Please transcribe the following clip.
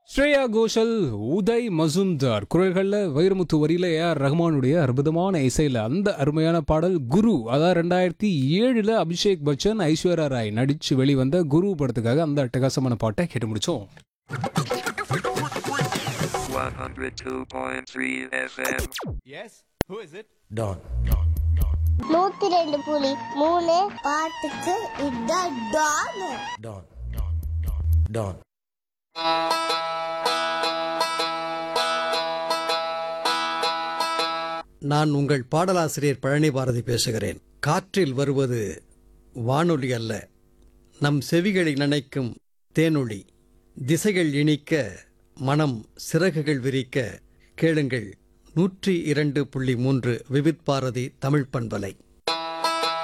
ஸ்ரேயா கோஷல் உதய் மசும்தார் குரல்களில் வைரமுத்து வரியில ஏஆர் ரஹ்மானுடைய அற்புதமான இசையில் அந்த அருமையான பாடல் குரு அதாவது ரெண்டாயிரத்தி ஏழில் அபிஷேக் பச்சன் ஐஸ்வர்யா ராய் நடித்து வெளிவந்த குரு படத்துக்காக அந்த அட்டகாசமான பாட்டை கேட்டு முடிச்சோம் 102.3 FM. Yes? Who is it? Don. நூத்தி ரெண்டு புலி மூணு பாட்டுக்கு இதான் டான் Don. Don. நான் உங்கள் பாடலாசிரியர் பழனி பாரதி பேசுகிறேன் காற்றில் வருவது வானொலி அல்ல நம் செவிகளை நினைக்கும் தேனொளி திசைகள் இனிக்க மனம் சிறகுகள் விரிக்க கேளுங்கள் நூற்றி இரண்டு புள்ளி மூன்று விவித் பாரதி தமிழ் பண்பலை